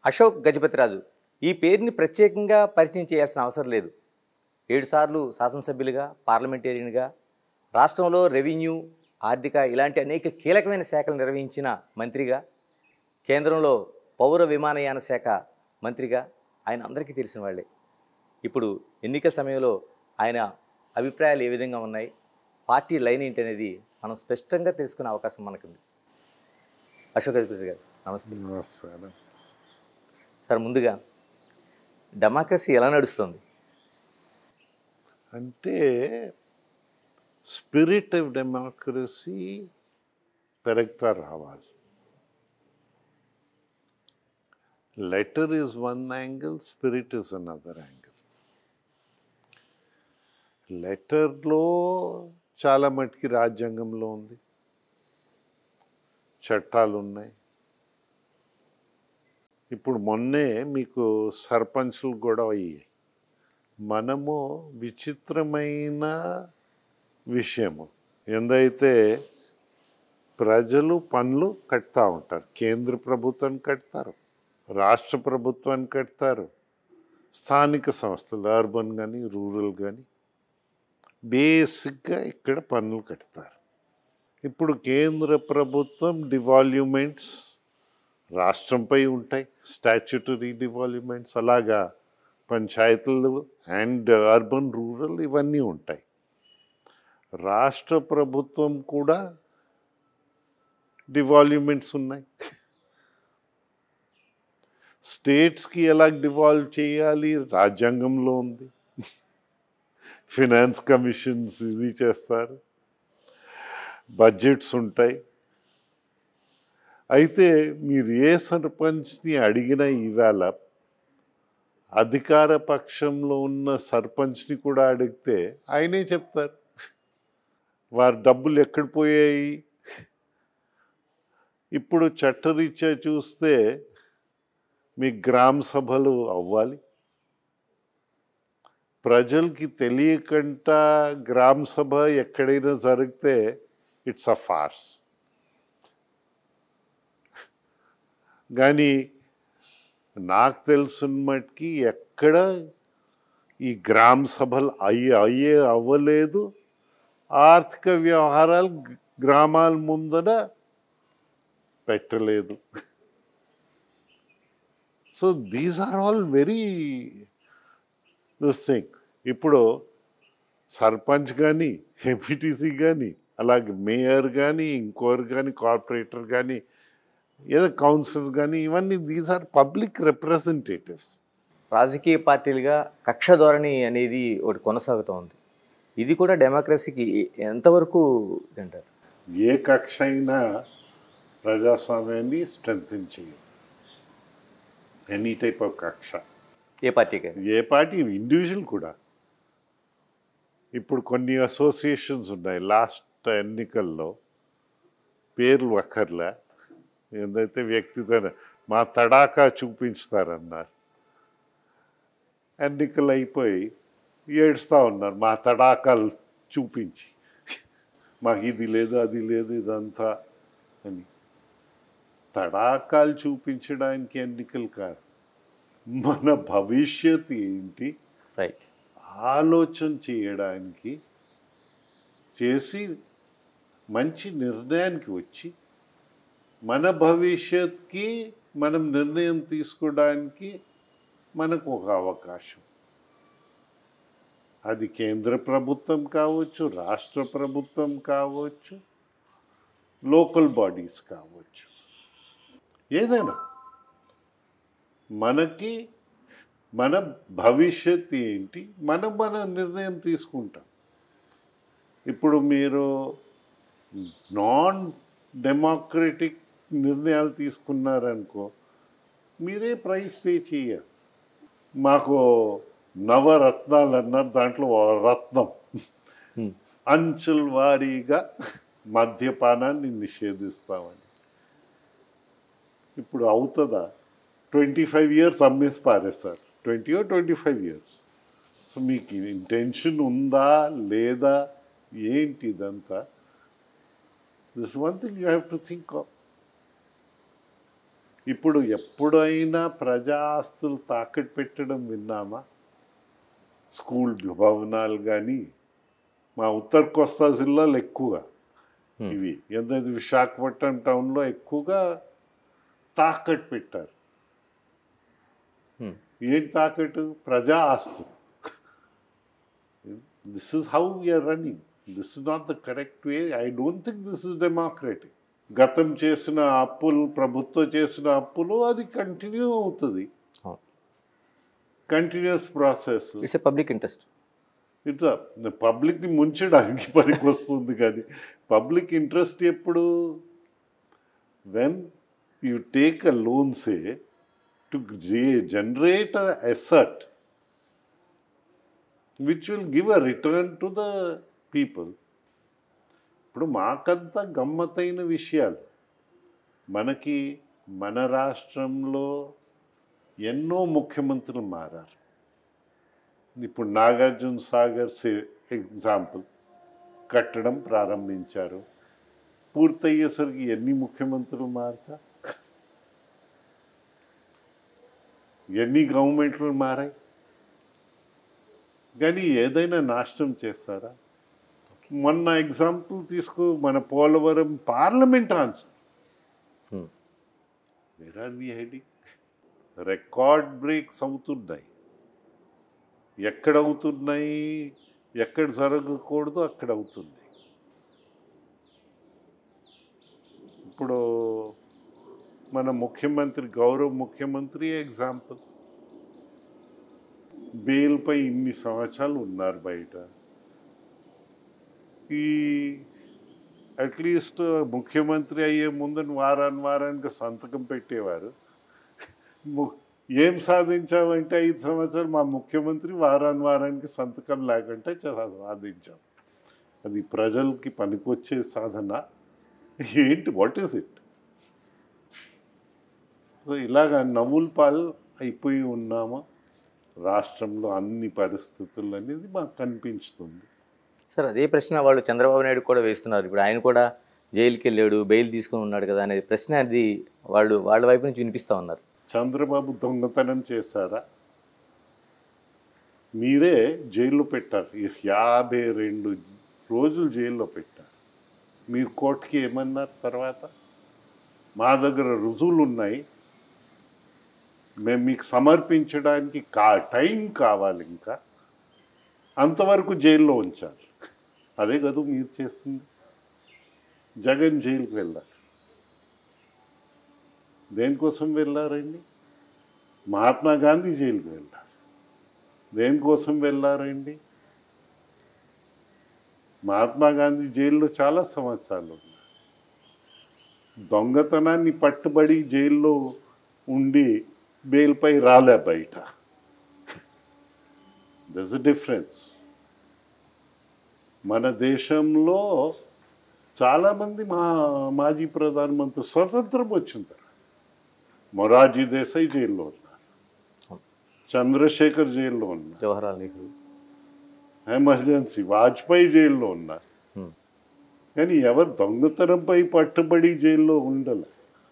అశోక్ గజపతిరాజు ఈ పేరుని ప్రత్యేకంగా పరిచయం చేయాల్సిన అవసరం లేదు ఏడుసార్లు శాసనసభ్యులుగా పార్లమెంటేరియన్గా రాష్ట్రంలో రెవెన్యూ ఆర్థిక ఇలాంటి అనేక కీలకమైన శాఖలు నిర్వహించిన మంత్రిగా కేంద్రంలో పౌర విమానయాన శాఖ మంత్రిగా ఆయన అందరికీ తెలిసిన వాళ్ళే ఇప్పుడు ఎన్నికల సమయంలో ఆయన అభిప్రాయాలు ఏ విధంగా ఉన్నాయి పార్టీ లైన్ ఏంటి అనేది మనం స్పష్టంగా తెలుసుకునే అవకాశం మనకుంది అశోక్ గజపతి గారు నమస్తే నమస్కారం సార్ ముందుగా డెమోక్రసీ ఎలా నడుస్తుంది అంటే స్పిరిట్ ఆఫ్ డెమోక్రసీ పెరుగుతా రావాలి letter is one angle spirit is another angle లెటర్లో చాలా మటుకి రాజ్యాంగంలో ఉంది చట్టాలు ఉన్నాయి ఇప్పుడు మొన్నే మీకు సర్పంచ్లు కూడా అయ్యాయి మనము విచిత్రమైన విషయము ఎందైతే ప్రజలు పనులు కడతా ఉంటారు కేంద్ర ప్రభుత్వాన్ని కడతారు రాష్ట్ర ప్రభుత్వాన్ని కడతారు స్థానిక సంస్థలు అర్బన్ కానీ రూరల్ కానీ బేసిక్గా ఇక్కడ పన్నులు కడతారు ఇప్పుడు కేంద్ర ప్రభుత్వం డివాల్యూమెంట్స్ రాష్ట్రంపై ఉంటాయి స్టాచ్యుటరీ డివాల్యూమెంట్స్ అలాగా పంచాయతీలు అండ్ అర్బన్ రూరల్ ఇవన్నీ ఉంటాయి రాష్ట్ర ప్రభుత్వం కూడా డివాల్యూమెంట్స్ ఉన్నాయి స్టేట్స్కి ఎలా డివాల్వ్ చేయాలి రాజ్యాంగంలో ఉంది ఫినాన్స్ కమిషన్స్ ఇది చేస్తారు బడ్జెట్స్ ఉంటాయి అయితే మీరు ఏ సర్పంచ్ని అడిగినా ఈవేళ అధికార పక్షంలో ఉన్న సర్పంచ్ని కూడా అడిగితే ఆయనే చెప్తారు వారి డబ్బులు ఎక్కడ పోయాయి ఇప్పుడు చట్టరీత్యా చూస్తే మీ గ్రామ సభలు అవ్వాలి ప్రజలకి తెలియకుండా గ్రామ సభ ఎక్కడైనా జరిగితే ఇట్స్ అ ఫార్స్ కానీ నాకు తెలిసిన మట్టుకి ఎక్కడ ఈ గ్రామ సభలు అయ్యే అయ్యే అవ్వలేదు ఆర్థిక వ్యవహారాలు గ- గ్రామాల ముందర పెట్టలేదు so these are all very this thing ఇప్పుడు సర్పంచ్ కానీ ఎంపీటీసీ కానీ అలాగే మేయర్ కానీ ఇంకోరు కానీ కార్పొరేటర్ కానీ ఏదో కౌన్సిలర్ కానీ ఇవన్నీ దీస్ ఆర్ పబ్లిక్ రిప్రజెంటేటివ్స్ రాజకీయ పార్టీలుగా కక్ష ధోరణి అనేది ఒకటి కొనసాగుతూ ఉంది ఇది కూడా డెమోక్రసీకి ఎంతవరకు తింటారు ఏ కక్ష అయినా ప్రజాస్వామ్యాన్ని స్ట్రెంగ్ చేయదు ఎనీ టైప్ ఆఫ్ కక్ష ఏ పార్టీకి ఏ పార్టీ ఇండివిజువల్ కూడా ఇప్పుడు కొన్ని అసోసియేషన్స్ ఉన్నాయి లాస్ట్ ఎన్నికల్లో పేర్లు అక్కర్లే ఏదైతే వ్యక్తిగత మా తడాకా చూపించుతారన్నారు ఎన్నికలు అయిపోయి ఏడుస్తూ ఉన్నారు మా తడాకాలు చూపించి మాకు ఇది లేదు అది లేదు ఇదంతా అని తడాకాలు చూపించడానికి ఎన్నికలు కాదు మన భవిష్యత్ ఏంటి రైట్ ఆలోచన చేయడానికి చేసి మంచి నిర్ణయానికి వచ్చి మన భవిష్యత్కి మనం నిర్ణయం తీసుకోవడానికి మనకు ఒక అవకాశం అది కేంద్ర ప్రభుత్వం కావచ్చు రాష్ట్ర ప్రభుత్వం కావచ్చు లోకల్ బాడీస్ కావచ్చు ఏదైనా మనకి మన భవిష్యత్ ఏంటి మనం మన నిర్ణయం తీసుకుంటాం ఇప్పుడు మీరు నాన్ డెమోక్రటిక్ నిర్ణయాలు తీసుకున్నారనుకో మీరే ప్రైస్ పే చేయాలి మాకు నవరత్నాలు అన్నారు దాంట్లో ఓ రత్నం అంచుల వారీగా మద్యపానాన్ని నిషేధిస్తామని ఇప్పుడు అవుతుందా ట్వంటీ ఫైవ్ ఇయర్స్ అమ్మేసి పారేస్తారు twenty twenty five years so మీకు ఇంటెన్షన్ ఉందా లేదా ఏంటి ఇదంతా this one thing you have to think of ఇప్పుడు ఎప్పుడైనా ప్రజా ఆస్తులు తాకట్టు పెట్టడం విన్నామా స్కూల్ భవనాలు కానీ మా ఉత్తర కోస్తా జిల్లాలో ఎక్కువగా ఇవి ఎంతైతే విశాఖపట్నం టౌన్లో ఎక్కువగా తాకట్టు పెట్టారు Hmm. ఏంటి తాకట్టు ప్రజా ఆస్తులు this is how we are running this is not the correct way I don't think this is democratic గతం చేసిన అప్పులు ప్రభుత్వం చేసిన అప్పులు అది కంటిన్యూ అవుతుంది అవును continuous process it's a public interest ఇట్లా పబ్లిక్ని ముంచడానికి పనికి వస్తుంది కానీ పబ్లిక్ ఇంట్రెస్ట్ ఎప్పుడు when you take a loan say to generate asset which will give a return to the people ఇప్పుడు మాకంతా గమ్మత్తైన విషయాలు మనకి మన రాష్ట్రంలో ఎన్నో ముఖ్యమంత్రులు మారారు ఇప్పుడు నాగార్జున సాగర్ ఎగ్జాంపుల్ కట్టడం ప్రారంభించారు పూర్తయ్యేసరికి ఎన్ని ముఖ్యమంత్రులు మారుతా ఎన్ని గవర్నమెంట్లు మారాయి కానీ ఏదైనా నాశనం చేస్తారా మొన్న ఎగ్జాంపుల్ తీసుకో మన Polavaram parliament answer Hmm. Where are we heading record breaks అవుతున్నాయి ఎక్కడ అవుతున్నాయి ఎక్కడ జరగకూడదు అక్కడ అవుతుంది ఇప్పుడు మన ముఖ్యమంత్రి గౌరవ ముఖ్యమంత్రి ఎగ్జాంపుల్ బెయిల్పై ఇన్ని సంవత్సరాలు ఉన్నారు బయట ఈ అట్లీస్ట్ ముఖ్యమంత్రి అయ్యే ముందని వారాన్ని వారానికి సంతకం పెట్టేవారు ము- ఏం సాధించామంటే ఐదు సంవత్సరాలు మా ముఖ్యమంత్రి వారాన్ని వారానికి సంతకం లేకుంటే చాలా సాధించాం అది ప్రజలకి పనికొచ్చే సాధన ఏంటి వాట్ ఈస్ ఇట్ సో ఇలాగ నవ్వుల పాలు అయిపోయి ఉన్నామా రాష్ట్రంలో అన్ని పరిస్థితులు అనేది మాకు కనిపించుతుంది సార్ అదే ప్రశ్న వాళ్ళు చంద్రబాబు నాయుడు కూడా వేస్తున్నారు ఇప్పుడు ఆయన కూడా జైలుకి వెళ్ళాడు బెయిల్ తీసుకొని ఉన్నాడు కదా అనేది ప్రశ్న అది వాళ్ళు వాళ్ళ వైపు నుంచి వినిపిస్తూ ఉన్నారు చంద్రబాబు దొంగతనం చేశారా మీరే జైల్లో పెట్టారు ఈ యాభై రెండు రోజులు జైల్లో పెట్టారు మీరు కోర్టుకి ఏమన్నారు తర్వాత మా దగ్గర రుజువులు ఉన్నాయి మేము మీకు సమర్పించడానికి కా టైం కావాలి ఇంకా అంతవరకు జైల్లో ఉంచారు అదే కదా మీరు చేస్తుంది జగన్ జైలుకి వెళ్ళారు దేనికోసం వెళ్ళారండి మహాత్మా గాంధీ జైలుకి వెళ్ళారు దేనికోసం వెళ్ళారండి మహాత్మా గాంధీ జైల్లో చాలా సంవత్సరాలు ఉన్నారు దొంగతనాన్ని పట్టుబడి జైల్లో ఉండి బెయిల్పై రాలే బయట దస్ డిఫరెన్స్ మన దేశంలో చాలామంది మా మాజీ ప్రధానమంత్రి స్వతంత్రం వచ్చిన తర్వాత మొరార్జీ దేశాయ్ జైల్లో ఉన్నారు చంద్రశేఖర్ జైల్లో ఉన్నారు జవహర్లాల్ నెహ్రూ ఎమర్జెన్సీ వాజ్పేయి జైల్లో ఉన్నారు Hmm. కానీ ఎవరు దొంగతనంపై పట్టుబడి జైల్లో ఉండలే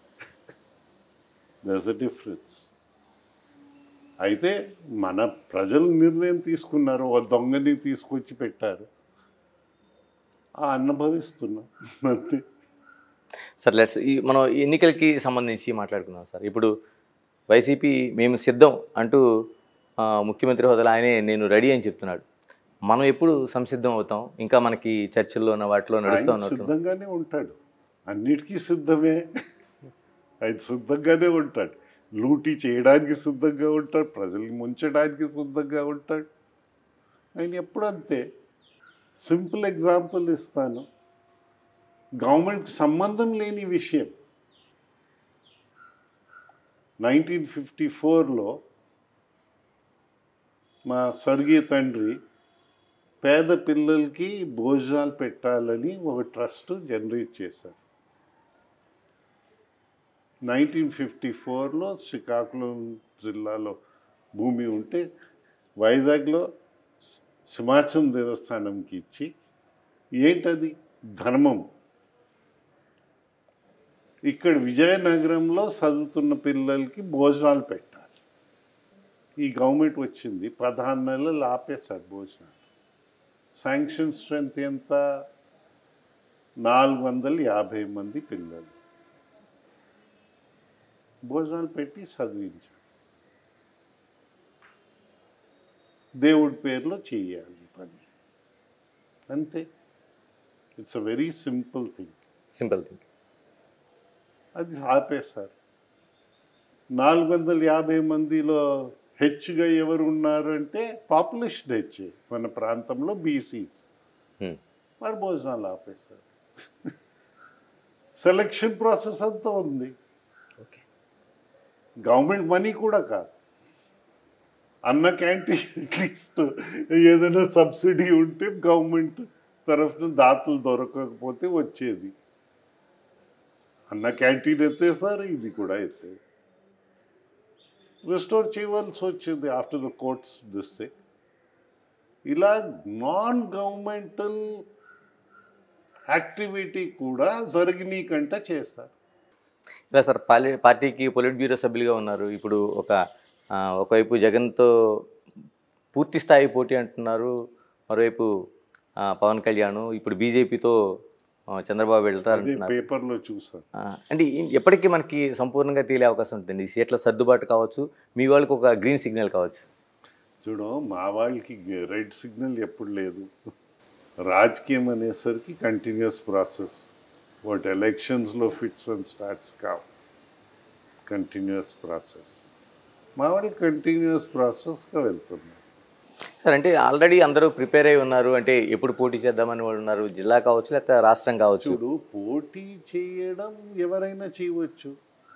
దస్ అ డిఫరెన్స్ అయితే మన ప్రజలు నిర్ణయం తీసుకున్నారు ఒక దొంగని తీసుకొచ్చి పెట్టారు ఆ అనుభవిస్తున్నాం అంతే సార్ లెట్స్ ఈ మనం ఈ ఎన్నికలకి సంబంధించి మాట్లాడుకుందాం సార్ ఇప్పుడు వైసీపీ మేము సిద్ధం అంటూ ఆ, ముఖ్యమంత్రి హోదాలో ఆయనే నేను రెడీ అని చెప్తున్నాడు మనం ఎప్పుడు సంసిద్ధం అవుతాం ఇంకా మనకి చర్చల్లో ఉన్న వాటిలో నడుస్తూ ఆయన ఉన్నట్టు సిద్ధంగానే ఉంటాడు అన్నిటికీ సిద్ధమే ఆయన సిద్ధంగానే ఉంటాడు లూటీ చేయడానికి సిద్ధంగా ఉంటాడు ప్రజల్ని ముంచడానికి సిద్ధంగా ఉంటాడు ఆయన ఎప్పుడు అంతే సింపుల్ ఎగ్జాంపుల్ ఇస్తాను గవర్నమెంట్కి సంబంధం లేని విషయం నైన్టీన్ ఫిఫ్టీ ఫోర్లో మా స్వర్గీయ తండ్రి పేద పిల్లలకి భోజనాలు పెట్టాలని ఒక ట్రస్ట్ జనరేట్ చేశారు నైన్టీన్ ఫిఫ్టీ ఫోర్లో శ్రీకాకుళం జిల్లాలో భూమి ఉంటే వైజాగ్లో సింహాచలం దేవస్థానంకి ఇచ్చి ఏంటది ధర్మం ఇక్కడ విజయనగరంలో చదువుతున్న పిల్లలకి భోజనాలు పెట్టాలి ఈ గవర్నమెంట్ వచ్చింది పదహారు నెలలు ఆపేశారు భోజనాలు శాంక్షన్ స్ట్రెంత్ ఎంత నాలుగు వందల యాభై మంది పిల్లలు భోజనాలు పెట్టి చదివించారు దేవుడి పేరులో చేయాలి ఈ పని అంతే it's a very simple thing simple thing అది ఆపేశారు నాలుగు వందల యాభై మందిలో హెచ్చుగా ఎవరు ఉన్నారు అంటే పాపులేషన్ హెచ్ మన ప్రాంతంలో బీసీస్ మరి భోజనాలు ఆపేశారు సెలక్షన్ ప్రాసెస్ అంతా ఉంది ఓకే గవర్నమెంట్ మనీ కూడా కాదు అన్న క్యాంటీన్ అట్లీస్ట్ ఏదైనా సబ్సిడీ ఉంటే గవర్నమెంట్ తరఫున దాతలు దొరకకపోతే వచ్చేది అన్న క్యాంటీన్ ఎత్తేసారు ఇది కూడా ఎత్తే రిస్టోర్ చేయవలసి వచ్చింది ఆఫ్టర్ ద కోర్ట్స్ దిస్తే ఇలా నాన్ గవర్నమెంటల్ యాక్టివిటీ కూడా జరిగినాయి కంటే చేస్తారు ఇలా సార్ పాలి పార్టీకి పొలిట్ బ్యూరో సభ్యులుగా ఉన్నారు ఇప్పుడు ఒక ఆ, ఒకవైపు జగన్తో పూర్తి స్థాయి పోటీ అంటున్నారు మరోవైపు ఆ, పవన్ కళ్యాణ్ ఇప్పుడు బీజేపీతో చంద్రబాబు వెళ్తారు అదే అంటున్నారు పేపర్లో చూసాను ఆ, అంటే ఈ- ఎప్పటికీ మనకి సంపూర్ణంగా తేలే అవకాశం ఉంటుంది ఈ సీట్ల సర్దుబాటు కావచ్చు మీ వాళ్ళకి ఒక గ్రీన్ సిగ్నల్ కావచ్చు చూడు మా వాళ్ళకి రెడ్ సిగ్నల్ ఎప్పుడు లేదు రాజకీయం అనేసరికి కంటిన్యూస్ ప్రాసెస్ వాట్ ఎలక్షన్స్లో ఫిట్స్ అండ్ స్టార్ట్స్ కావు కంటిన్యూస్ ప్రాసెస్ మా వాళ్ళకి కంటిన్యూస్ ప్రాసెస్గా వెళ్తున్నాం సార్ అంటే ఆల్రెడీ అందరూ ప్రిపేర్ అయి ఉన్నారు అంటే ఎప్పుడు పోటీ చేద్దామని వాళ్ళు ఉన్నారు జిల్లా కావచ్చు లేకపోతే రాష్ట్రం కావచ్చు చూడు పోటీ చేయడం ఎవరైనా చేయవచ్చు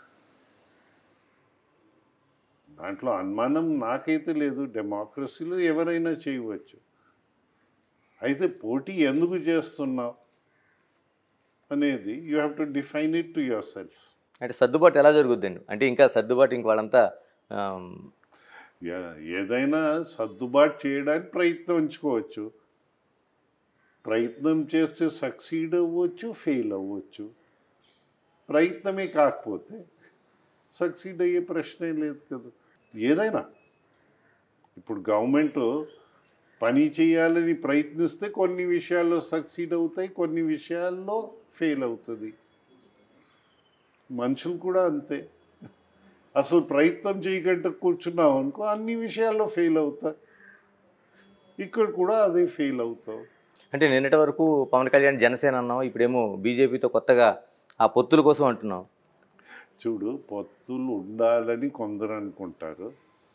దాంట్లో అనుమానం నాకైతే లేదు డెమోక్రసీలో ఎవరైనా చేయవచ్చు అయితే పోటీ ఎందుకు చేస్తున్నావు అనేది you have to define it to yourself అంటే సర్దుబాటు ఎలా జరుగుద్దండి అంటే ఇంకా సర్దుబాటు ఇంక వాళ్ళంతా ఆమ్, ఏదైనా సర్దుబాటు చేయడానికి ప్రయత్నించుకోవచ్చు ప్రయత్నం చేస్తే సక్సీడ్ అవ్వచ్చు ఫెయిల్ అవ్వచ్చు ప్రయత్నమే కాకపోతే సక్సీడ్ అయ్యే ప్రశ్నే లేదు కదా ఏదైనా ఇప్పుడు గవర్నమెంట్ పని చేయాలని ప్రయత్నిస్తే కొన్ని విషయాల్లో సక్సీడ్ అవుతాయి కొన్ని విషయాల్లో ఫెయిల్ అవుతుంది మనుషులు కూడా అంతే అసలు ప్రయత్నం చేయకుండా కూర్చున్నాం అనుకో అన్ని విషయాల్లో ఫెయిల్ అవుతా ఇక్కడ కూడా అదే ఫెయిల్ అవుతావు అంటే నిన్నటి వరకు పవన్ కళ్యాణ్ జనసేన అన్నాం ఇప్పుడేమో బీజేపీతో కొత్తగా ఆ పొత్తుల కోసం అంటున్నాం చూడు పొత్తులు ఉండాలని కొందరు అనుకుంటారు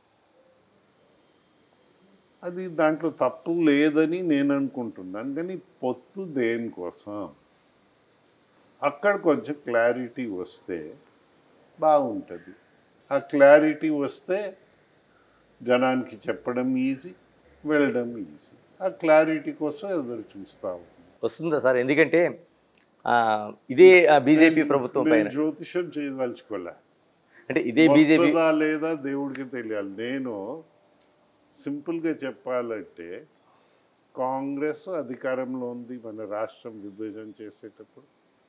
అది దాంట్లో తప్పు లేదని నేను అనుకుంటున్నాను కానీ పొత్తు దేనికోసం అక్కడ కొంచెం క్లారిటీ వస్తే బాగుంటుంది ఆ క్లారిటీ వస్తే జనానికి చెప్పడం ఈజీ వెళ్ళడం ఈజీ ఆ క్లారిటీ కోసం ఎదురు చూస్తాము వస్తుందా సార్ ఎందుకంటే ఆ, ఇదే బీజేపీ ప్రభుత్వం పైన నేను జ్యోతిషం చేయదలుచుకోలే అంటే ఇదే బీజేపీ వస్తుందా లేదా దేవుడికి తెలియాలి నేను సింపుల్గా చెప్పాలంటే కాంగ్రెస్ అధికారంలో ఉంది మన రాష్ట్రం విభజన చేసేటప్పుడు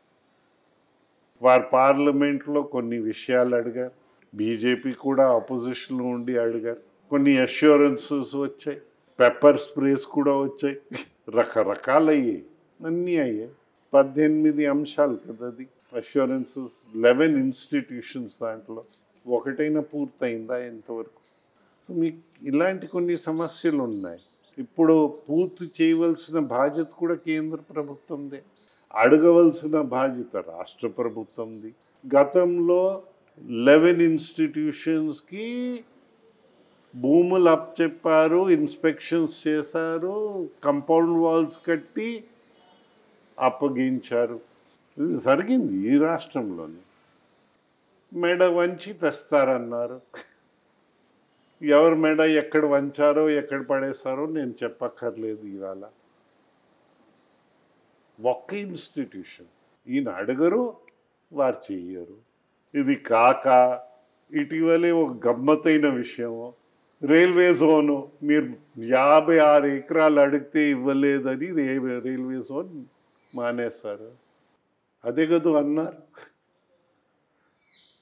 వారు పార్లమెంట్లో కొన్ని విషయాలు అడిగారు బీజేపీ కూడా ఆపోజిషన్లో ఉండి అడిగారు కొన్ని అష్యూరెన్సెస్ వచ్చాయి పెప్పర్ స్ప్రేస్ కూడా వచ్చాయి రకరకాలు అయ్యాయి అన్నీ అయ్యాయి పద్దెనిమిది అంశాలు కదా అది అష్యూరెన్సెస్ లెవెన్ ఇన్స్టిట్యూషన్స్ దాంట్లో ఒకటైనా పూర్తయిందా ఎంతవరకు సో మీకు ఇలాంటి కొన్ని సమస్యలు ఉన్నాయి ఇప్పుడు పూర్తి చేయవలసిన బాధ్యత కూడా కేంద్ర ప్రభుత్వందే అడగవలసిన బాధ్యత రాష్ట్ర ప్రభుత్వంది గతంలో లెవెన్ ఇన్స్టిట్యూషన్స్కి భూములు అప్పచెప్పారు ఇన్స్పెక్షన్స్ చేశారు కంపౌండ్ వాల్స్ కట్టి అప్పగించారు ఇది జరిగింది ఈ రాష్ట్రంలోనే మెడ వంచి తెస్తారన్నారు ఎవరు మెడ ఎక్కడ వంచారో ఎక్కడ పడేశారో నేను చెప్పక్కర్లేదు ఇవాళ ఒక్క ఇన్స్టిట్యూషన్ ఈయన అడగరు వారు చెయ్యరు ఇది కాక ఇటీవలే ఒక గమ్మత్తైన విషయము రైల్వే జోను మీరు యాభై ఆరు ఎకరాలు అడిగితే ఇవ్వలేదని రే రైల్వే జోన్ మానేశారు అదే కదా అన్నారు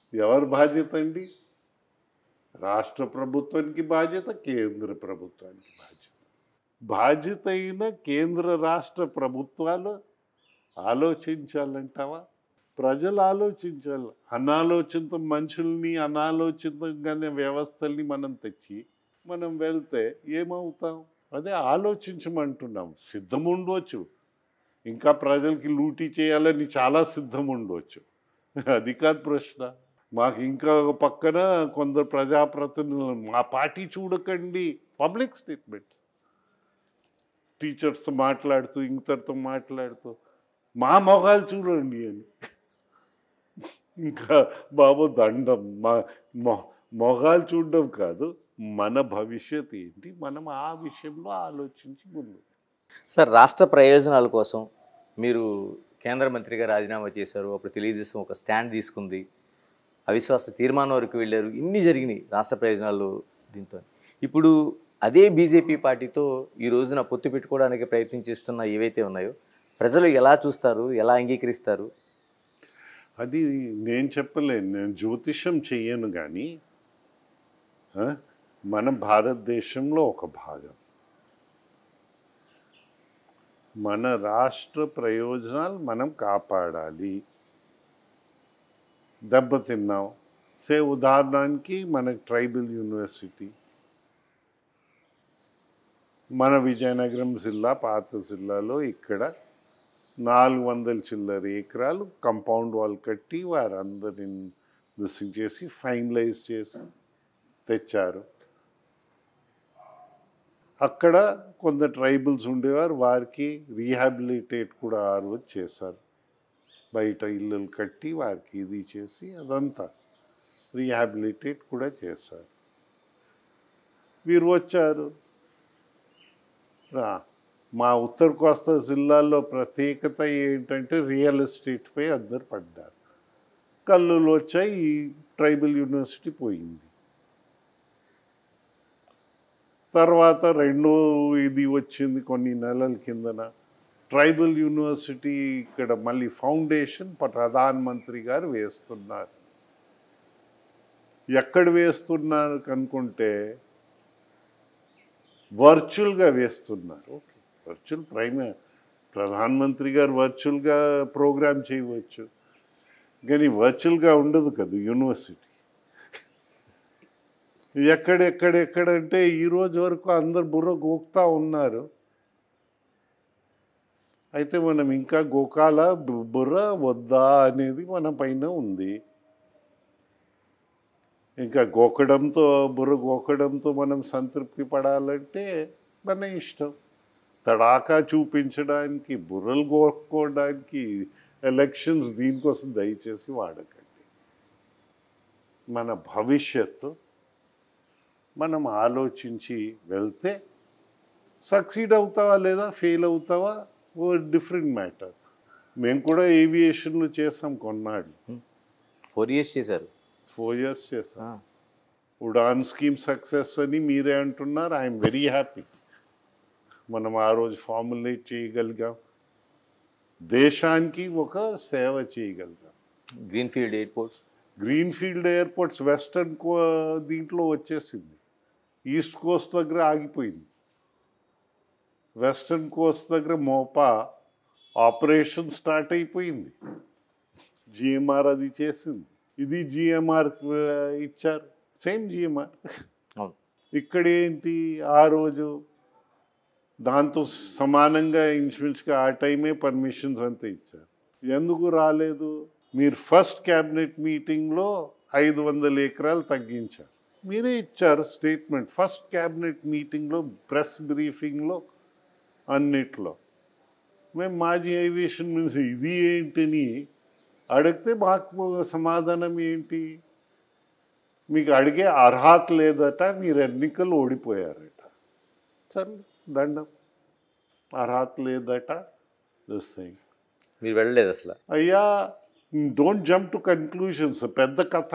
ఎవరి బాధ్యత అండి రాష్ట్ర ప్రభుత్వానికి బాధ్యత కేంద్ర ప్రభుత్వానికి బాధ్యత బాధ్యత అయిన కేంద్ర రాష్ట్ర ప్రభుత్వాలు ఆలోచించాలంటావా ప్రజలు ఆలోచించాలి అనాలోచిత మనుషుల్ని అనాలోచితంగానే వ్యవస్థల్ని మనం తెచ్చి మనం వెళ్తే ఏమవుతాం అదే ఆలోచించమంటున్నాం సిద్ధం ఉండవచ్చు ఇంకా ప్రజలకి లూటీ చేయాలని చాలా సిద్ధం ఉండవచ్చు అది కాదు ప్రశ్న మాకు ఇంకా ఒక పక్కన కొందరు ప్రజాప్రతినిధులు మా పార్టీ చూడకండి పబ్లిక్ స్టేట్మెంట్స్ టీచర్స్తో మాట్లాడుతూ ఇంతటితో మాట్లాడుతూ మా మొగాలు చూడండి అని ఇంకా బాబు దండం మా మొ- మొగాలు చూడడం కాదు మన భవిష్యత్ ఏంటి మనం ఆ విషయంలో ఆలోచించి ముందు సార్ రాష్ట్ర ప్రయోజనాల కోసం మీరు కేంద్ర మంత్రిగా రాజీనామా చేశారు అప్పుడు తెలుగుదేశం ఒక స్టాండ్ తీసుకుంది అవిశ్వాస తీర్మానం వరకు వెళ్ళారు ఇన్ని జరిగినాయి రాష్ట్ర ప్రయోజనాలు దీంతో ఇప్పుడు అదే బీజేపీ పార్టీతో ఈ రోజున పొత్తు పెట్టుకోవడానికి ప్రయత్నం చేస్తున్న ఏవైతే ఉన్నాయో ప్రజలు ఎలా చూస్తారు ఎలా అంగీకరిస్తారు అది నేను చెప్పలేను నేను జ్యోతిషం చెయ్యను కానీ ఆ, మన భారతదేశంలో ఒక భాగం మన రాష్ట్ర ప్రయోజనాలు మనం కాపాడాలి దెబ్బతిన్నాం సే ఉదాహరణకి మనకి ట్రైబల్ యూనివర్సిటీ మన విజయనగరం జిల్లా పాత జిల్లాలో ఇక్కడ నాలుగు వందల చిల్లర ఎకరాలు కంపౌండ్ వాల్ కట్టి వారందరిని దిశం చేసి ఫైనలైజ్ చేసి తెచ్చారు అక్కడ కొంత ట్రైబల్స్ ఉండేవారు వారికి రీహాబిలిటేట్ కూడా ఆ రోజు చేశారు బయట ఇల్లులు కట్టి వారికి ఇది చేసి అదంతా రీహాబిలిటేట్ కూడా చేశారు వీరు వచ్చారు రా మా ఉత్తర కోస్తా జిల్లాలో ప్రత్యేకత ఏంటంటే రియల్ ఎస్టేట్పై అందరు పడ్డారు కల్లులు వచ్చాయి ఈ ట్రైబల్ యూనివర్సిటీ పోయింది తర్వాత రెండో ఇది వచ్చింది కొన్ని నెలల కిందన ట్రైబల్ యూనివర్సిటీ ఇక్కడ మళ్ళీ ఫౌండేషన్ ప్రధాన మంత్రి గారు వేస్తున్నారు ఎక్కడ వేస్తున్నారు కనుకుంటే వర్చువల్గా వేస్తున్నారు ఓకే వర్చువల్ ప్రైమ్ ప్రధానమంత్రి గారు వర్చువల్గా ప్రోగ్రామ్ చేయవచ్చు కానీ వర్చువల్గా ఉండదు కదా యూనివర్సిటీ ఎక్కడెక్కడెక్కడంటే ఈ రోజు వరకు అందరు బుర్ర గోక్తా ఉన్నారు అయితే మనం ఇంకా గోకాల బు- బుర్ర వద్దా అనేది మన పైన ఉంది ఇంకా గోకడంతో బుర్ర గోకడంతో మనం సంతృప్తి పడాలంటే మన ఇష్టం తడాకా చూపించడానికి బుర్రలు గోక్కోవడానికి ఎలక్షన్స్ దీనికోసం దయచేసి వాడకండి మన భవిష్యత్తు మనం ఆలోచించి వెళ్తే సక్సీడ్ అవుతావా లేదా ఫెయిల్ అవుతావా ఓ డిఫరెంట్ మ్యాటర్ మేము కూడా ఏవియేషన్లో చేసాం కొన్నాళ్ళు ఫోర్ ఇయర్స్ చేశారు ఫోర్ ఇయర్స్ చేసాం ఆ, ఉడాన్ స్కీమ్ సక్సెస్ అని మీరే అంటున్నారు ఐఎమ్ వెరీ హ్యాపీ మనం ఆ రోజు ఫార్ములేట్ చేయగలిగాం దేశానికి ఒక సేవ చేయగలిగాం green field airports greenfield airports western కో దీంట్లో వచ్చేసింది ఈస్ట్ కోస్ట్ దగ్గర ఆగిపోయింది వెస్టర్న్ కోస్ట్ దగ్గర మోపా ఆపరేషన్ స్టార్ట్ అయిపోయింది జిఎంఆర్ అది చేసింది ఇది జిఎంఆర్ ఇచ్చారు సేమ్ జిఎంఆర్ అవును ఇక్కడ ఏంటి ఆ రోజు దాంతో సమానంగా ఇన్సూరెన్స్కి ఆ టైమే పర్మిషన్స్ అంతా ఇచ్చారు ఎందుకు రాలేదు మీరు ఫస్ట్ క్యాబినెట్ మీటింగ్లో ఐదు వందల ఎకరాలు తగ్గించారు మీరే ఇచ్చారు స్టేట్మెంట్ ఫస్ట్ క్యాబినెట్ మీటింగ్లో ప్రెస్ బ్రీఫింగ్లో అన్నిట్లో మేము మాజీ ఏవియేషన్ మినిస్టర్ ఇది ఏంటని అడిగితే మాకు సమాధానం ఏంటి మీకు అడిగే అర్హత లేదట మీరు ఎన్నికలు ఓడిపోయారట సరే దండం అర్హత లేదట దిస్ థింగ్ మీరు వెళ్ళలేదు అసలు అయ్యా డోంట్ జంప్ టు కన్క్లూషన్స్ పెద్ద కథ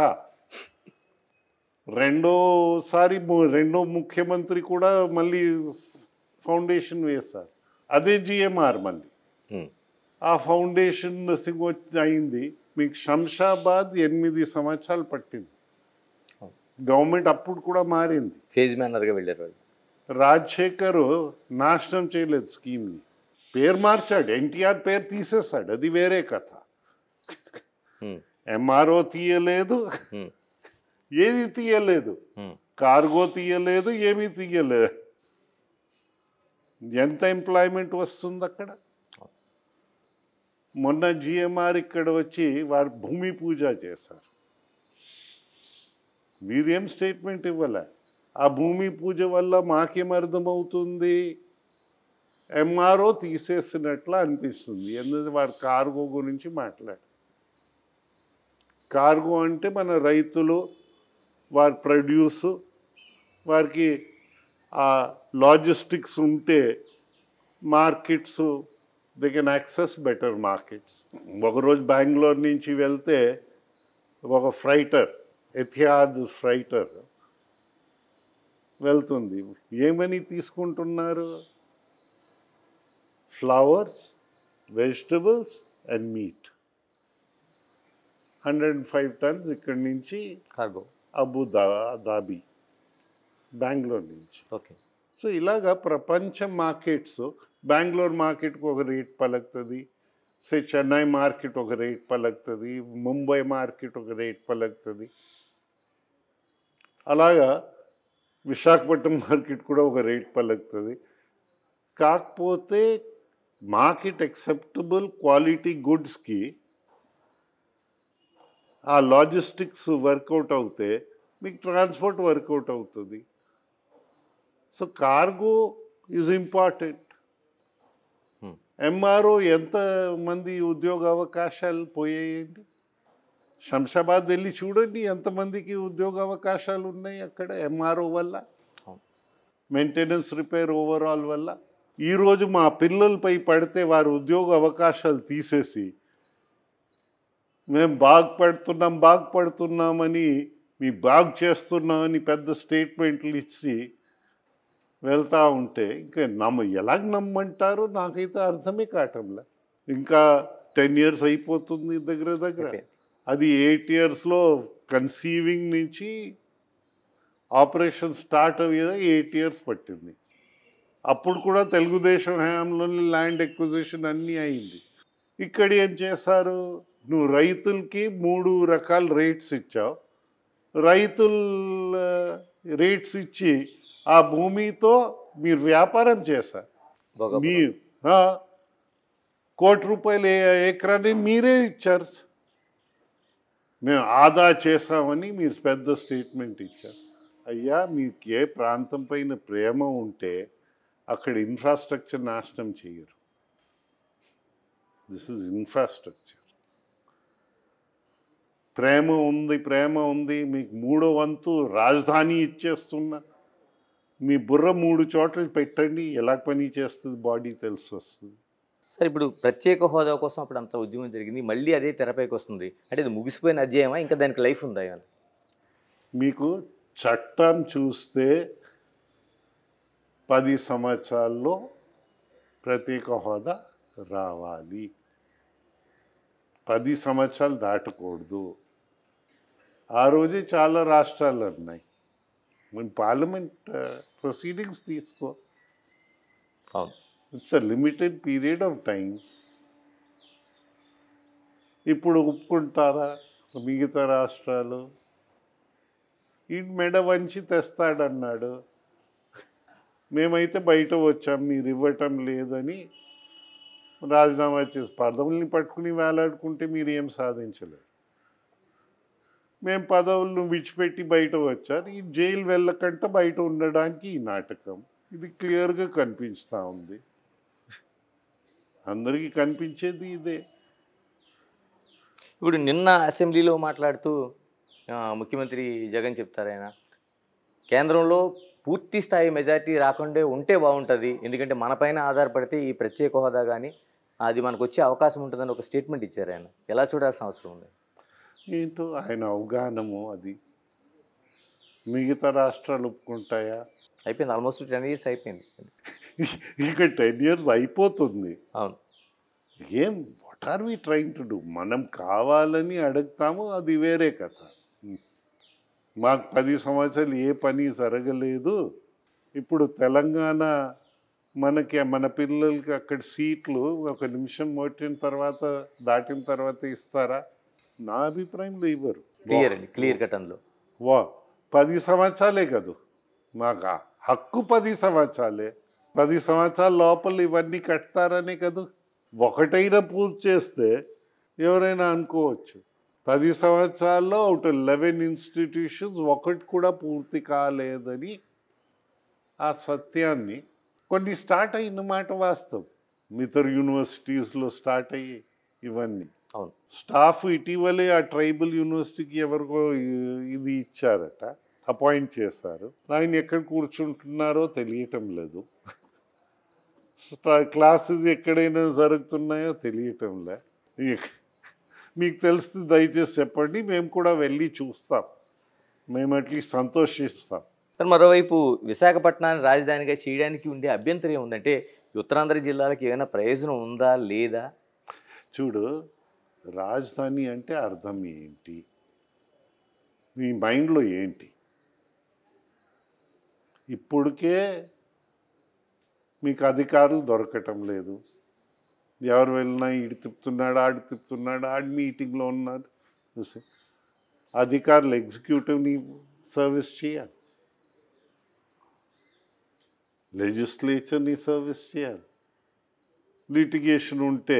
రెండోసారి ము- రెండో ముఖ్యమంత్రి కూడా మళ్ళీ ఫౌండేషన్ వేశారు అదే జిఎంఆర్ మళ్ళీ ఉమ్, ఆ ఫౌండేషన్ సింగ్ వచ్చి అయింది మీకు శంషాబాద్ ఎనిమిది సంవత్సరాలు పట్టింది గవర్నమెంట్ అప్పుడు కూడా మారింది ఫేజ్ మేనర్గా వెళ్ళారు వాళ్ళు రాజశేఖర్ నాశనం చేయలేదు స్కీమ్ని పేరు మార్చాడు ఎన్టీఆర్ పేరు తీసేశాడు అది వేరే కథ ఉమ్, ఎంఆర్ఓ తీయలేదు ఉమ్, ఏది తీయలేదు ఉమ్, కార్గో తీయలేదు ఏమీ తీయలేదు ఎంత ఎంప్లాయ్మెంట్ వస్తుంది అక్కడ మొన్న జిఎంఆర్ ఇక్కడ వచ్చి వారు భూమి పూజ చేశారు మీరేం స్టేట్మెంట్ ఇవ్వలే ఆ భూమి పూజ వల్ల మాకేం అర్థమవుతుంది ఎంఆర్ఓ తీసేసినట్లు అనిపిస్తుంది ఎందుకంటే వారు కార్గో గురించి మాట్లాడు కార్గో అంటే మన రైతులు వారి ప్రొడ్యూస్ వారికి ఆ లాజిస్టిక్స్ ఉంటే markets they can access better markets ఒకరోజు బెంగళూరు నుంచి వెళ్తే ఒక ఫ్రైటర్ ఎథియాద్ ఫ్రైటర్ వెళ్తుంది ఏమని తీసుకుంటున్నారు flowers vegetables and meat hundred and five tons ఇక్కడి నుంచి కార్గో అబు దా దాబి బెంగళూరు నుంచి ఓకే సో ఇలాగా ప్రపంచ మార్కెట్స్ బెంగళూరు మార్కెట్కి ఒక రేట్ పలుకుతుంది సే చెన్నై మార్కెట్ ఒక రేట్ పలుకుతుంది ముంబై మార్కెట్ ఒక రేట్ పలుకుతుంది అలాగా విశాఖపట్నం మార్కెట్ కూడా ఒక రేట్ పలుకుతుంది కాకపోతే మార్కెట్ ఎక్సెప్టబుల్ క్వాలిటీ గుడ్స్కి ఆ లాజిస్టిక్స్ వర్కౌట్ అవుతే మీకు ట్రాన్స్పోర్ట్ వర్కౌట్ అవుతుంది so cargo is important Hmm. MRO ఎంత మంది ఉద్యోగ అవకాశాలు పోయాయండి శంషాబాద్ వెళ్ళి చూడండి ఎంతమందికి ఉద్యోగ అవకాశాలు ఉన్నాయి అక్కడ ఎంఆర్ఓ వల్ల అవును. మెయింటెనెన్స్ రిపేర్ ఓవరాల్ వల్ల ఈరోజు మా పిల్లలపై పడితే వారి ఉద్యోగ అవకాశాలు తీసేసి మేము బాగుపడుతున్నాం బాగుపడుతున్నామని మీ బాగు చేస్తున్నామని పెద్ద స్టేట్మెంట్లు ఇచ్చి వెళ్తా ఉంటే ఇంకా నమ్మ ఎలాగ నమ్మంటారు నాకైతే అర్థమే కావటంలే ఇంకా టెన్ ఇయర్స్ అయిపోతుంది దగ్గర దగ్గర Okay. అది ఎయిట్ ఇయర్స్లో కన్సీవింగ్ నుంచి ఆపరేషన్ స్టార్ట్ అయ్యేదా ఎయిట్ ఇయర్స్ పట్టింది అప్పుడు కూడా తెలుగుదేశం హయాంలోని ల్యాండ్ ఎక్విజిషన్ అన్నీ అయింది ఇక్కడ ఏం చేశారు నువ్వు రైతులకి మూడు రకాల రేట్స్ ఇచ్చావు రైతుల రేట్స్ ఇచ్చి ఆ భూమితో మీరు వ్యాపారం చేశారు భోగాపురం. మీ ఆ, కోటి రూపాయలు ఏ- ఎకరాన్ని మీరే ఇచ్చారు మేము ఆదా చేసామని మీరు పెద్ద స్టేట్మెంట్ ఇచ్చారు అయ్యా మీకు ఏ ప్రాంతం పైన ప్రేమ ఉంటే అక్కడ ఇన్ఫ్రాస్ట్రక్చర్ నాశనం చేయరు దిస్ ఇస్ ఇన్ఫ్రాస్ట్రక్చర్ ప్రేమ ఉంది ప్రేమ ఉంది మీకు మూడో వంతు రాజధాని ఇచ్చేస్తున్నా మీ బుర్ర మూడు చోట్ల పెట్టండి ఎలా పని చేస్తుంది బాడీ తెలిసి వస్తుంది సార్ ఇప్పుడు ప్రత్యేక హోదా కోసం అప్పుడు అంత ఉద్యమం జరిగింది మళ్ళీ అదే తెరపైకి వస్తుంది అంటే ఇది ముగిసిపోయిన అధ్యాయమా ఇంకా దానికి లైఫ్ ఉందా ఏమైనా? మీకు చట్టం చూస్తే పది సంవత్సరాల్లో ప్రత్యేక హోదా రావాలి పది సంవత్సరాలు దాటకూడదు ఆ రోజే చాలా రాష్ట్రాలు ఉన్నాయి మన పార్లమెంట్ ప్రొసీడింగ్స్ తీసుకో అవును it's a limited period of time ఇప్పుడు ఒప్పుకుంటారా మిగతా రాష్ట్రాలు ఈ మెడ వంచి తెస్తాడన్నాడు మేమైతే బయట వచ్చాం మీరు ఇవ్వటం లేదని రాజీనామా చేసి పదవుల్ని పట్టుకుని వేలాడుకుంటే మీరు ఏం సాధించలేరు మేము పదవులను విడిచిపెట్టి బయట వచ్చారు ఈ జైలు వెళ్ళకంటే బయట ఉండడానికి ఈ నాటకం ఇది క్లియర్గా కనిపిస్తూ ఉంది అందరికీ కనిపించేది ఇదే ఇప్పుడు నిన్న అసెంబ్లీలో మాట్లాడుతూ ఆ, ముఖ్యమంత్రి జగన్ చెప్తారు ఆయన కేంద్రంలో పూర్తి స్థాయి మెజారిటీ రాకుండా ఉంటే బాగుంటుంది ఎందుకంటే మనపైన ఆధారపడితే ఈ ప్రత్యేక హోదా కానీ అది మనకు వచ్చే అవకాశం ఉంటుందని ఒక స్టేట్మెంట్ ఇచ్చారు ఆయన ఎలా చూడాల్సిన అవసరం ఉంది ఏంటో ఆయన అవగాహనము అది మిగతా రాష్ట్రాలు ఒప్పుకుంటాయా అయిపోయింది ఆల్మోస్ట్ టెన్ ఇయర్స్ అయిపోయింది ఇక టెన్ ఇయర్స్ అయిపోతుంది అవును ఏం what are we trying to do మనం కావాలని అడుగుతాము అది వేరే కథ మాకు పది సంవత్సరాలు ఏ పని జరగలేదు ఇప్పుడు తెలంగాణ మనకి మన పిల్లలకి అక్కడ సీట్లు ఒక నిమిషం కొట్టిన తర్వాత దాటిన తర్వాత ఇస్తారా నా అభిప్రాయంలో ఇవ్వరు క్లియర్ అండి క్లియర్ కట్ అందులో వా పది సంవత్సరాలే కదూ మాకు ఆ హక్కు పది సంవత్సరాలే పది సంవత్సరాల లోపల ఇవన్నీ కడతారనే కదూ ఒకటైనా పూర్తి చేస్తే ఎవరైనా అనుకోవచ్చు పది సంవత్సరాల్లో అవుట్ లెవెన్ ఇన్స్టిట్యూషన్స్ ఒకటి కూడా పూర్తి కాలేదని ఆ సత్యాన్ని కొన్ని స్టార్ట్ అయిన మాట వాస్తవం మిగతా యూనివర్సిటీస్లో స్టార్ట్ అయ్యి ఇవన్నీ అవును స్టాఫ్ ఇటీవలే ఆ ట్రైబల్ యూనివర్సిటీకి ఎవరికో ఇ- ఇది ఇచ్చారట అపాయింట్ చేశారు ఆయన ఎక్కడ కూర్చుంటున్నారో తెలియటం లేదు క్లాసెస్ ఎక్కడైనా జరుగుతున్నాయో తెలియటం లే ఇక మీకు తెలుస్తుంది దయచేసి చెప్పండి మేము కూడా వెళ్ళి చూస్తాం మేము అట్లీస్ట్ సంతోషిస్తాం సార్ మరోవైపు విశాఖపట్నాన్ని రాజధానిగా చేయడానికి ఉండే అభ్యంతరం ఏముందంటే ఈ ఉత్తరాంధ్ర జిల్లాలకు ఏమైనా ప్రయోజనం ఉందా లేదా చూడు రాజధాని అంటే అర్థం ఏంటి మీ మైండ్లో ఏంటి ఇప్పటికే మీకు అధికారులు దొరకటం లేదు ఎవరు వెళ్ళినా ఈడు తిప్పుతున్నాడు ఆడు తిప్పుతున్నాడు ఆడి మీటింగ్లో ఉన్నాడు చూసి అధికారులు ఎగ్జిక్యూటివ్ని సర్వీస్ చేయాలి లెజిస్లేచర్ని సర్వీస్ చేయాలి లిటిగేషన్ ఉంటే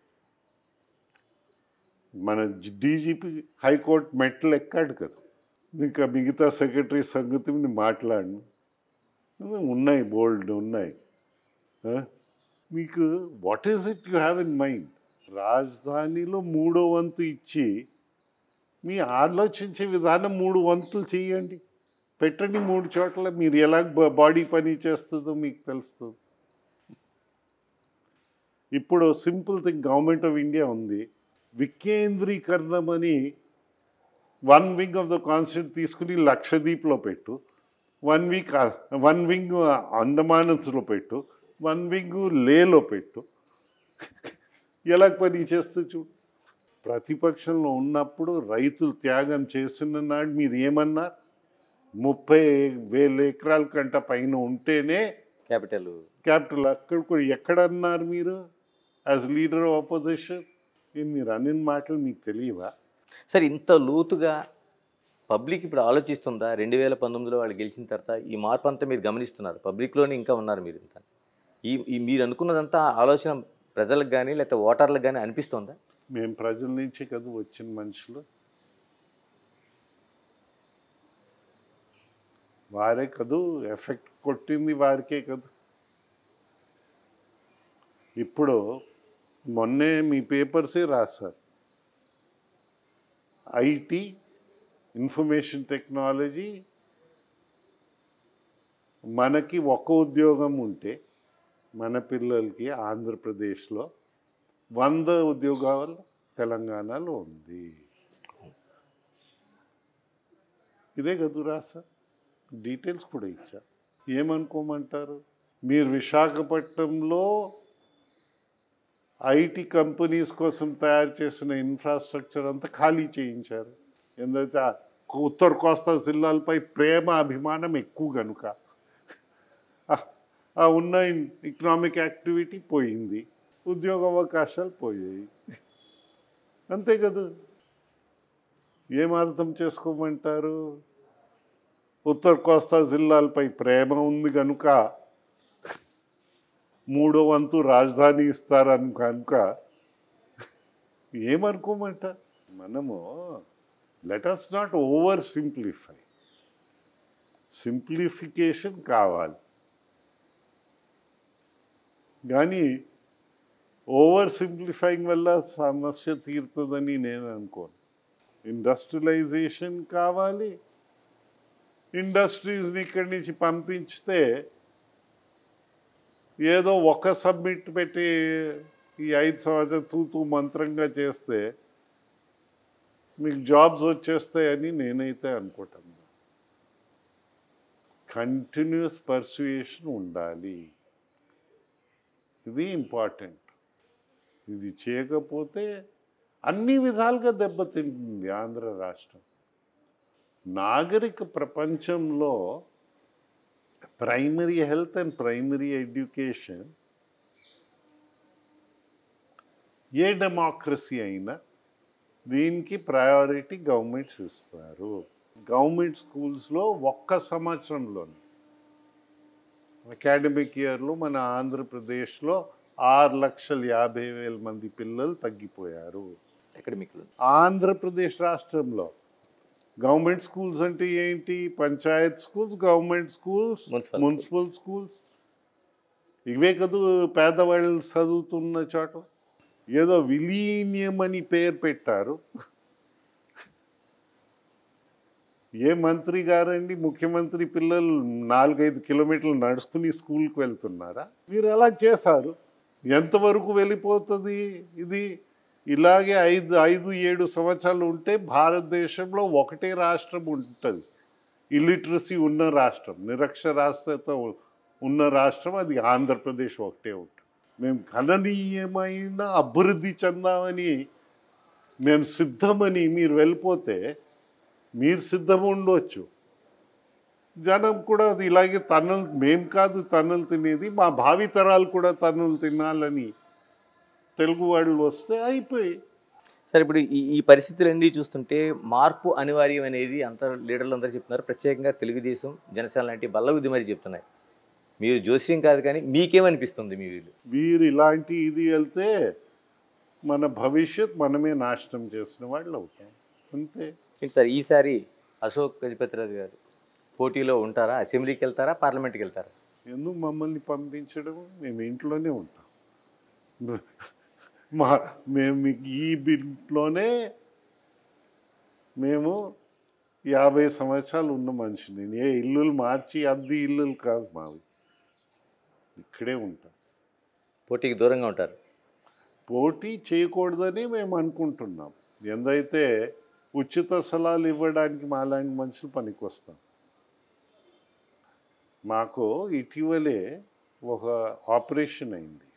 మన డీజీపీ హైకోర్టు మెట్లు ఎక్కాడు కదా ఇంకా మిగతా సెక్రటరీ సంగతి నేను మాట్లాడను ఉన్నాయి బోల్డ్ ఉన్నాయి ఆ? మీకు what is it you have in mind రాజధానిలో మూడో వంతు ఇచ్చి మీ ఆలోచించే విధానం మూడు వంతులు చేయండి పెట్టండి మూడు చోట్ల మీరు ఎలా బాడీ పని చేస్తుందో మీకు తెలుస్తుంది ఇప్పుడు simple thing government of India ఉంది వికేంద్రీకరణం అని one wing of the constitute తీసుకుని లక్షద్వీప్లో పెట్టు వన్ వీక్ వన్ వింగ్ అండమానస్లో పెట్టు వన్ వింగ్ లేలో పెట్టు ఎలా పని చేస్తూ చూడు ప్రతిపక్షంలో ఉన్నప్పుడు రైతులు త్యాగం చేస్తున్న నాడు మీరు ఏమన్నారు ముప్పై వేల ఎకరాల కంట పైన ఉంటేనే క్యాపిటల్ క్యాపిటల్ అక్కడ కూడా ఎక్కడ అన్నారు మీరు యాజ్ లీడర్ ఆఫ్ ఆపోజిషన్ మీరు అన్ని మాటలు మీకు తెలియవా సార్ ఇంత లోతుగా పబ్లిక్ ఇప్పుడు ఆలోచిస్తుందా రెండు వేల పంతొమ్మిదిలో వాళ్ళు గెలిచిన తర్వాత ఈ మార్పు అంతా మీరు గమనిస్తున్నారు పబ్లిక్లోనే ఇంకా ఉన్నారు మీరు ఇంత ఈ ఈ మీరు అనుకున్నదంతా ఆలోచన ప్రజలకు కానీ లేకపోతే ఓటర్లకు కానీ అనిపిస్తుందా మేము ప్రజల నుంచి కదా వచ్చిన మనుషులు వారే కదూ ఎఫెక్ట్ కొట్టింది వారికే కదూ ఇప్పుడు మొన్నే మీ పేపర్సే రాశారు ఐటీ ఇన్ఫర్మేషన్ టెక్నాలజీ మనకి ఒక ఉద్యోగం ఉంటే మన పిల్లలకి ఆంధ్రప్రదేశ్లో వంద ఉద్యోగాలు తెలంగాణలో ఉంది ఇదే కదూ రాసా డీటెయిల్స్ కూడా ఇచ్చా ఏమనుకోమంటారు మీరు విశాఖపట్నంలో ఐటీ కంపెనీస్ కోసం తయారు చేసిన ఇన్ఫ్రాస్ట్రక్చర్ అంతా ఖాళీ చేయించారు ఎందుకంటే ఆ ఉత్తర కోస్తా జిల్లాలపై ప్రేమ అభిమానం ఎక్కువ కనుక ఆ- ఆ ఉన్న ఎకనామిక్ యాక్టివిటీ పోయింది ఉద్యోగ అవకాశాలు పోయాయి అంతే కదా ఏం అర్థం చేసుకోమంటారు ఉత్తర కోస్తా జిల్లాలపై ప్రేమ ఉంది కనుక మూడో వంతు రాజధాని ఇస్తారని కనుక ఏమనుకోమంట మనము let us not oversimplify simplification కావాలి కానీ ఓవర్ సింప్లిఫైయింగ్ వల్ల సమస్య తీరుతుందని నేను అనుకోను ఇండస్ట్రియలైజేషన్ కావాలి ఇండస్ట్రీస్ని ఇక్కడి నుంచి పంపించితే ఏదో ఒక సబ్మిట్ పెట్టి ఈ ఐదు సంవత్సరాలు తూతూ మంత్రంగా చేస్తే మీకు జాబ్స్ వచ్చేస్తాయని నేనైతే అనుకుంటాను కంటిన్యూస్ పర్సుయేషన్ ఉండాలి ఇది ఇంపార్టెంట్ ఇది చేయకపోతే అన్ని విధాలుగా దెబ్బతింటుంది ఆంధ్ర రాష్ట్రం నాగరిక ప్రపంచంలో primary health and primary education ఏ డెమోక్రసీ అయినా దీనికి ప్రయారిటీ గవర్నమెంట్స్ ఇస్తారు గవర్నమెంట్ స్కూల్స్లో ఒక్క సంవత్సరంలోనే అకాడమిక్ ఇయర్లో మన ఆంధ్రప్రదేశ్లో ఆరు లక్షల యాభై వేల మంది పిల్లలు తగ్గిపోయారు అకాడమిక్లో ఆంధ్రప్రదేశ్ రాష్ట్రంలో గవర్నమెంట్ స్కూల్స్ అంటే ఏంటి panchayat schools government schools Municipal municipal schools ఇవే కదూ పేదవాళ్ళు చదువుతున్న చోట ఏదో విలీనియం అని పేరు పెట్టారు ఏ మంత్రి గారండి ముఖ్యమంత్రి పిల్లలు నాలుగైదు కిలోమీటర్లు నడుచుకుని స్కూల్కి వెళ్తున్నారా మీరు ఎలా చేశారు ఎంతవరకు వెళ్ళిపోతుంది ఇది ఇలాగే ఐదు ఐదు ఏడు సంవత్సరాలు ఉంటే భారతదేశంలో ఒకటే రాష్ట్రం ఉంటుంది ఇల్లిటరసీ ఉన్న రాష్ట్రం నిరక్షరాస్యత ఉన్న రాష్ట్రం అది ఆంధ్రప్రదేశ్ ఒకటే ఉంటుంది మేము గణనీయమైన అభివృద్ధి చెందామని మేము సిద్ధమని మీరు వెళ్ళిపోతే మీరు సిద్ధం ఉండవచ్చు జనం కూడా అది ఇలాగే తన్నులు మేం కాదు తన్నులు తినేది మా భావి తరాలు కూడా తన్నులు తినాలని తెలుగు వాళ్ళు వస్తే అయిపోయి సరే ఇప్పుడు ఈ ఈ పరిస్థితులన్నీ చూస్తుంటే మార్పు అనివార్యం అనేది అంత లీడర్లు అందరూ చెప్తున్నారు ప్రత్యేకంగా తెలుగుదేశం జనసేన లాంటి బల్ల విధి మరి చెప్తున్నాయి మీరు జోస్యం కాదు కానీ మీకేమనిపిస్తుంది మీ వీళ్ళు వీరు ఇలాంటి ఇది వెళ్తే మన భవిష్యత్ మనమే నాశనం చేసిన వాళ్ళు అవుతాం అంతే ఏంటి సార్ ఈసారి అశోక్ గజపతిరాజు గారు పోటీలో ఉంటారా అసెంబ్లీకి వెళ్తారా పార్లమెంట్కి వెళ్తారా ఎందుకు మమ్మల్ని పంపించడం మేము ఇంట్లోనే ఉంటాం మా మేము ఈ బిల్లోనే మేము యాభై సంవత్సరాలు ఉన్న మనిషి నేను ఏ ఇల్లులు మార్చి అద్దె ఇల్లులు కాదు మావి ఇక్కడే ఉంటాం పోటీకి దూరంగా ఉంటారు పోటీ చేయకూడదని మేము అనుకుంటున్నాం ఎందైతే ఉచిత సలహాలు ఇవ్వడానికి మాలాంటి మనుషులు పనికొస్తాం మాకు ఇటీవలే ఒక ఆపరేషన్ అయింది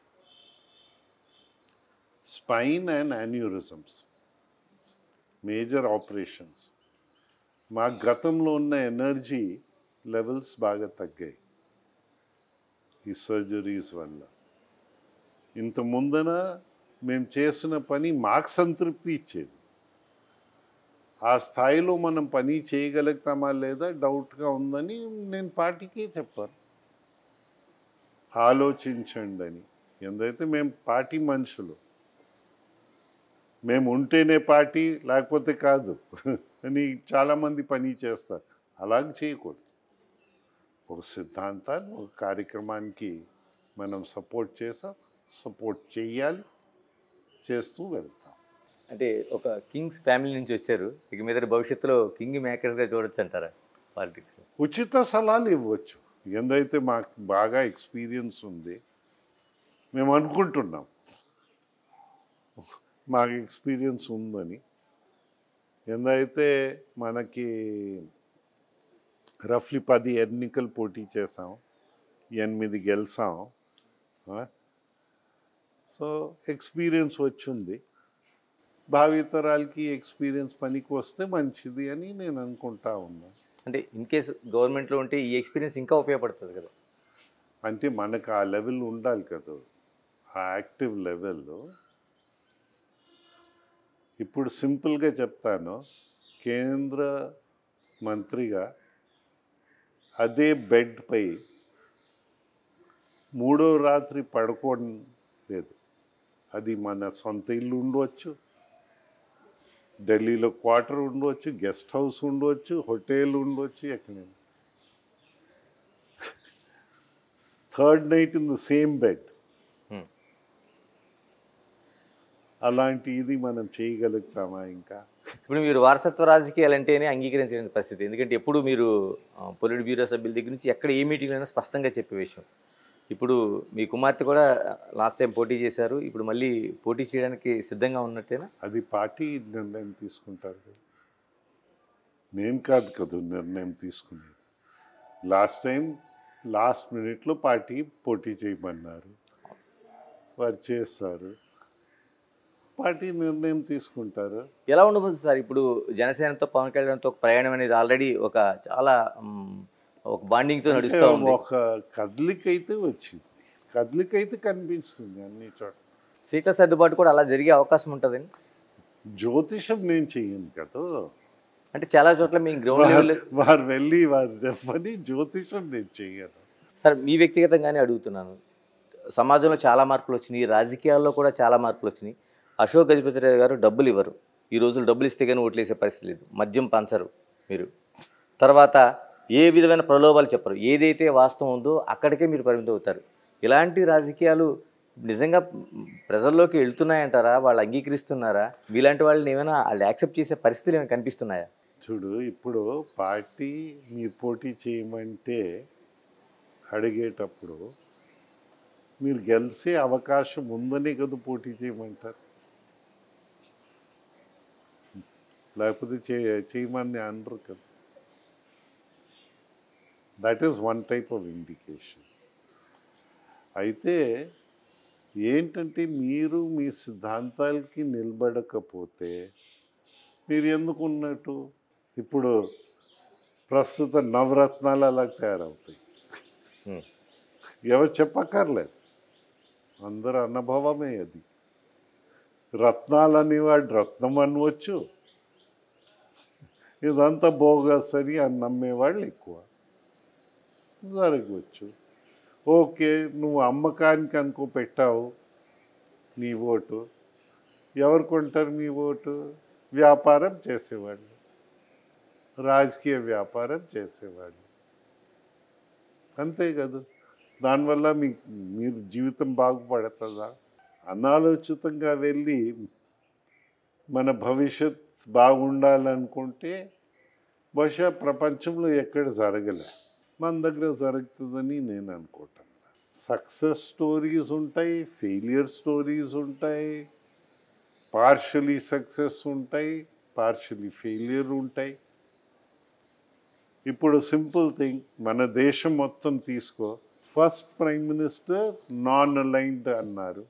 spine and aneurysms major operations మా గతంలో ఉన్న ఎనర్జీ లెవెల్స్ బాగా తగ్గాయి ఈ సర్జరీస్ వల్ల ఇంత ముందన మేము చేసిన పని మాకు సంతృప్తి ఇచ్చేది ఆ స్థాయిలో మనం పని చేయగలుగుతామా లేదా డౌట్గా ఉందని నేను పార్టీకే చెప్పాను ఆలోచించండి అని ఎందైతే మేము పార్టీ మనుషులు మేము ఉంటేనే పార్టీ లేకపోతే కాదు అని చాలామంది పని చేస్తారు అలాగ చేయకూడదు ఒక సిద్ధాంతాన్ని ఒక కార్యక్రమానికి మనం సపోర్ట్ చేసాం సపోర్ట్ చేయాలి చేస్తూ వెళ్తాం అంటే ఒక కింగ్స్ ఫ్యామిలీ నుంచి వచ్చారు ఇక మీద భవిష్యత్తులో కింగ్ మేకర్స్గా చూడొచ్చు అంటారా పాలిటిక్స్లో ఉచిత సలహాలు ఇవ్వచ్చు ఎందైతే మాకు బాగా ఎక్స్పీరియన్స్ ఉంది మేము అనుకుంటున్నాం మాకు ఎక్స్పీరియన్స్ ఉందని ఎందైతే మనకి రఫ్లీ పది ఎన్నికలు పోటీ చేసాం ఎనిమిది గెలిచాం ఆ? సో ఎక్స్పీరియన్స్ వచ్చింది భావితరాలకి ఎక్స్పీరియన్స్ పనికి వస్తే మంచిది అని నేను అనుకుంటా ఉన్నా అంటే ఇన్ కేసు గవర్నమెంట్లో ఉంటే ఈ ఎక్స్పీరియన్స్ ఇంకా ఉపయోగపడుతుంది కదా అంటే మనకు ఆ లెవెల్ ఉండాలి కదా ఆ యాక్టివ్ లెవెల్లో ఇప్పుడు సింపుల్గా చెప్తాను కేంద్ర మంత్రిగా అదే బెడ్పై మూడో రాత్రి పడుకోవడం లేదు అది మన సొంత ఇల్లు ఉండవచ్చు ఢిల్లీలో క్వార్టర్ ఉండవచ్చు గెస్ట్ హౌస్ ఉండవచ్చు హోటల్ ఉండవచ్చు ఎక్కడైనా third night in the same bed Hmm. అలాంటి ఇది మనం చేయగలుగుతామా ఇంకా ఇప్పుడు మీరు వారసత్వ రాజకీయాలంటేనే అంగీకరించలేని పరిస్థితి ఎందుకంటే ఎప్పుడు మీరు పొలిట్ బ్యూరో సభ్యుల దగ్గర నుంచి ఎక్కడ ఏ మీటింగ్ అయినా స్పష్టంగా చెప్పే విషయం ఇప్పుడు మీ కుమార్తె కూడా లాస్ట్ టైం పోటీ చేశారు ఇప్పుడు మళ్ళీ పోటీ చేయడానికి సిద్ధంగా ఉన్నట్టేనా అది పార్టీ నిర్ణయం తీసుకుంటారు కదా నేను కాదు కదా నిర్ణయం తీసుకునేది లాస్ట్ టైం లాస్ట్ మినిట్లో పార్టీ పోటీ చేయమన్నారు వారు చేస్తారు పార్టీ నిర్ణయం తీసుకుంటారు ఎలా ఉండబోతుంది సార్ ఇప్పుడు జనసేనతో పవన్ కళ్యాణ్తో ఒక ప్రయాణం అనేది ఆల్రెడీ ఒక చాలా మ్, ఒక బాండింగ్తో నడుస్తూ అంటే ఉంది ఒక కదలికైతే వచ్చింది కదలికైతే కనిపిస్తుంది అన్ని చోట్ల సీట్ల సర్దుబాటు కూడా అలా జరిగే అవకాశం ఉంటుందని జ్యోతిషం నేను చెయ్యను కదా అంటే చాలా చోట్ల మీ గ్రౌండ్ లెవెల్ వారు- వారు వెళ్ళి వారు చెప్పని జ్యోతిషం నేను చెయ్యను సార్ మీ వ్యక్తిగతంగానే అడుగుతున్నాను సమాజంలో చాలా మార్పులు వచ్చినాయి రాజకీయాల్లో కూడా చాలా మార్పులు వచ్చినాయి అశోక్ గజపతిరావు గారు డబ్బులు ఇవ్వరు ఈ రోజులు డబ్బులు ఇస్తే కానీ ఓట్లేసే పరిస్థితి లేదు మద్యం పంచరు మీరు తర్వాత ఏ విధమైన ప్రలోభాలు చెప్పరు ఏదైతే వాస్తవం ఉందో అక్కడికే మీరు పరిమితం అవుతారు ఇలాంటి రాజకీయాలు నిజంగా ప్రజల్లోకి వెళ్తున్నాయంటారా వాళ్ళు అంగీకరిస్తున్నారా మీలాంటి వాళ్ళని ఏమైనా వాళ్ళు యాక్సెప్ట్ చేసే పరిస్థితులు ఏమైనా కనిపిస్తున్నాయా చూడు ఇప్పుడు పార్టీ మీరు పోటీ చేయమంటే అడిగేటప్పుడు మీరు గెలిచే అవకాశం ఉందనే కదా పోటీ చేయమంటారు లేకపోతే చే చేయమని అనరు కదా that is one type of indication అయితే ఏంటంటే మీరు మీ సిద్ధాంతాలకి నిలబడకపోతే మీరు ఎందుకు ఉన్నట్టు ఇప్పుడు ప్రస్తుత నవరత్నాలు అలా తయారవుతాయి Hmm. ఎవరు చెప్పక్కర్లేదు అందరు అనుభవమే అది రత్నాలని వాడు రత్నం అనవచ్చు ఇదంతా బోగస్ అని అని నమ్మేవాళ్ళు ఎక్కువ జరగవచ్చు ఓకే నువ్వు అమ్మకానికి అనుకో పెట్టావు నీ ఓటు ఎవరు కొంటారు నీ ఓటు వ్యాపారం చేసేవాళ్ళు రాజకీయ వ్యాపారం చేసేవాళ్ళు అంతే కదా దానివల్ల మీ మీరు జీవితం బాగుపడుతుందా అనాలోచితంగా వెళ్ళి మన భవిష్యత్ బాగుండాలనుకుంటే బహుశా ప్రపంచంలో ఎక్కడ జరగలే మన దగ్గర జరుగుతుందని నేను అనుకుంటాను సక్సెస్ స్టోరీస్ ఉంటాయి ఫెయిలియర్ స్టోరీస్ ఉంటాయి పార్షలీ సక్సెస్ ఉంటాయి పార్షలీ ఫెయిలియర్ ఉంటాయి ఇప్పుడు సింపుల్ థింగ్ మన దేశం మొత్తం తీసుకో first prime minister non aligned అన్నారు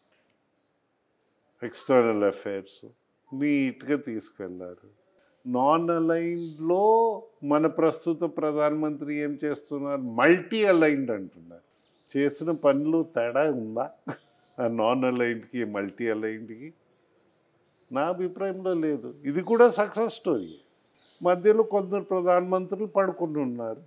ఎక్స్టర్నల్ అఫైర్స్ నీట్గా తీసుకెళ్లారు నాన్ అలైన్డ్లో మన ప్రస్తుత ప్రధానమంత్రి ఏం చేస్తున్నారు మల్టీ అలైన్డ్ అంటున్నారు చేసిన పనులు తేడా ఉందా ఆ నాన్ అలైన్డ్కి మల్టీ అలైన్డ్కి నా అభిప్రాయంలో లేదు ఇది కూడా సక్సెస్ స్టోరీ మధ్యలో కొందరు ప్రధానమంత్రులు పడుకుని ఉన్నారు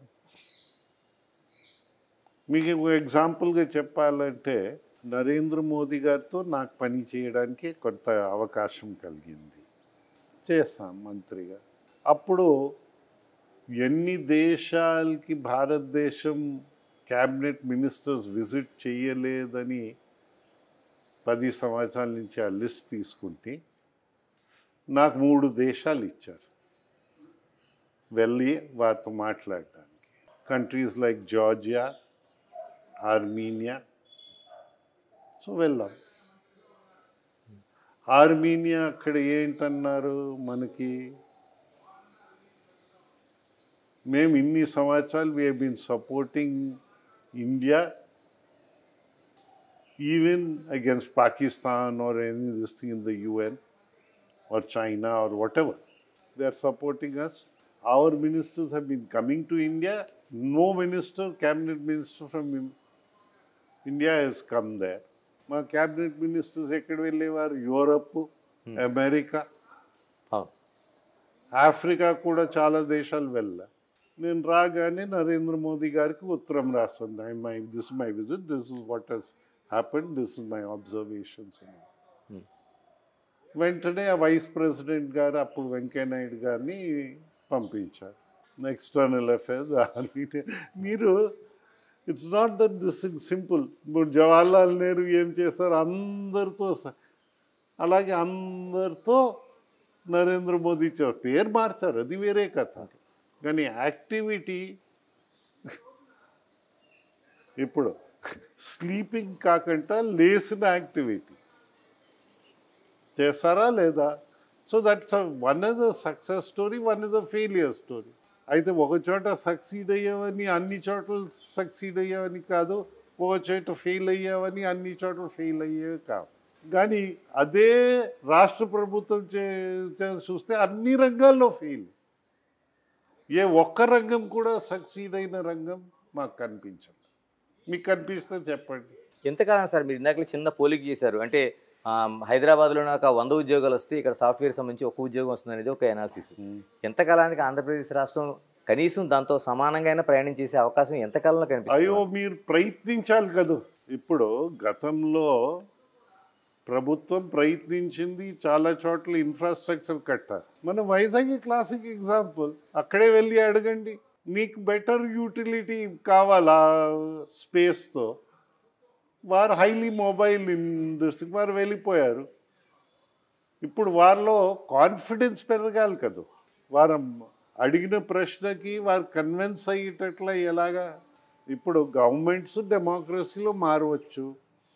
మీకు ఒక ఎగ్జాంపుల్గా చెప్పాలంటే నరేంద్ర మోదీ గారితో నాకు పని చేయడానికి కొంత అవకాశం కలిగింది చేస్తాం మంత్రిగా అప్పుడు ఎన్ని దేశాలకి భారతదేశం క్యాబినెట్ మినిస్టర్స్ విజిట్ చేయలేదని పది సంవత్సరాల నుంచి ఆ లిస్ట్ తీసుకుంటే నాకు మూడు దేశాలు ఇచ్చారు వెళ్ళి వారితో మాట్లాడడానికి countries like Georgia Armenia so వెళ్ళాం ఆర్మీనియా అక్కడ ఏంటన్నారు మనకి మేము ఇన్ని సంవత్సరాలు we been supporting India even against Pakistan or any this thing in the UN or China or whatever. They are supporting us. Our ministers have been coming to India. No minister, cabinet minister from In- India has come there. మా cabinet ministers ఎక్కడ వెళ్ళేవారు Europe America అవును Africa కూడా చాలా దేశాలు వెళ్ళా నేను రాగానే నరేంద్ర మోదీ గారికి ఉత్తరం రాస్తాను I my this my visit this is what he's happen this is my observations వెంటనే ఆ వైస్ ప్రెసిడెంట్ గారు అప్పుడు వెంకయ్యనాయుడు గారిని పంపించారు ఎక్స్టర్నల్ అఫైర్స్ మీరు it's not that this simple ఇప్పుడు జవహర్లాల్ నెహ్రూ ఏం చేస్తారు అందరితో స- అలాగే అందరితో నరేంద్ర మోదీ చే- పేరు మార్చారు అది వేరే కథ కానీ యాక్టివిటీ ఇప్పుడు స్లీపింగ్ కాకుండా లేసిన యాక్టివిటీ చేస్తారా లేదా so that's one is a success story one is a failure story అయితే ఒక చోట సక్సీడ్ అయ్యావని అన్ని చోట్ల సక్సీడ్ అయ్యావని కాదు ఒక చోట ఫెయిల్ అయ్యావని అన్ని చోట్ల ఫెయిల్ అయ్యేవి కావు కానీ అదే రాష్ట్ర ప్రభుత్వం చే చే- చూస్తే అన్ని రంగాల్లో ఫెయిల్ ఏ ఒక్క రంగం కూడా సక్సీడ్ అయిన రంగం మాకు కనిపించదు మీకు కనిపిస్తే చెప్పండి ఎంతకాలం సార్ మీరు ఇందాక చిన్న పోలిక చేశారు అంటే ఆ, హైదరాబాద్లో నాకు వంద ఉద్యోగాలు వస్తే ఇక్కడ సాఫ్ట్వేర్ సంబంధించి ఒక ఉద్యోగం వస్తుంది అనేది ఒక అనాలిసిస్ ఎంతకాలానికి ఆంధ్రప్రదేశ్ రాష్ట్రం కనీసం దాంతో సమానంగా అయినా ప్రయాణం చేసే అవకాశం ఎంతకాలంలో అయ్యో కనిపిస్తుంది మీరు ప్రయత్నించాలి కదా ఇప్పుడు గతంలో ప్రభుత్వం ప్రయత్నించింది చాలా చోట్ల ఇన్ఫ్రాస్ట్రక్చర్ కట్టారు మన వైజాగ్ క్లాసిక్ ఎగ్జాంపుల్ అక్కడే వెళ్ళి అడగండి మీకు బెటర్ యూటిలిటీ కావాలా స్పేస్తో వారు హైలీ మొబైల్ ఇండస్ట్రీకి వారు వెళ్ళిపోయారు ఇప్పుడు వారిలో కాన్ఫిడెన్స్ పెరగాలి కదా వారు అడిగిన ప్రశ్నకి వారు కన్విన్స్ అయ్యేటట్ల ఎలాగా ఇప్పుడు గవర్నమెంట్స్ డెమోక్రసీలో మారవచ్చు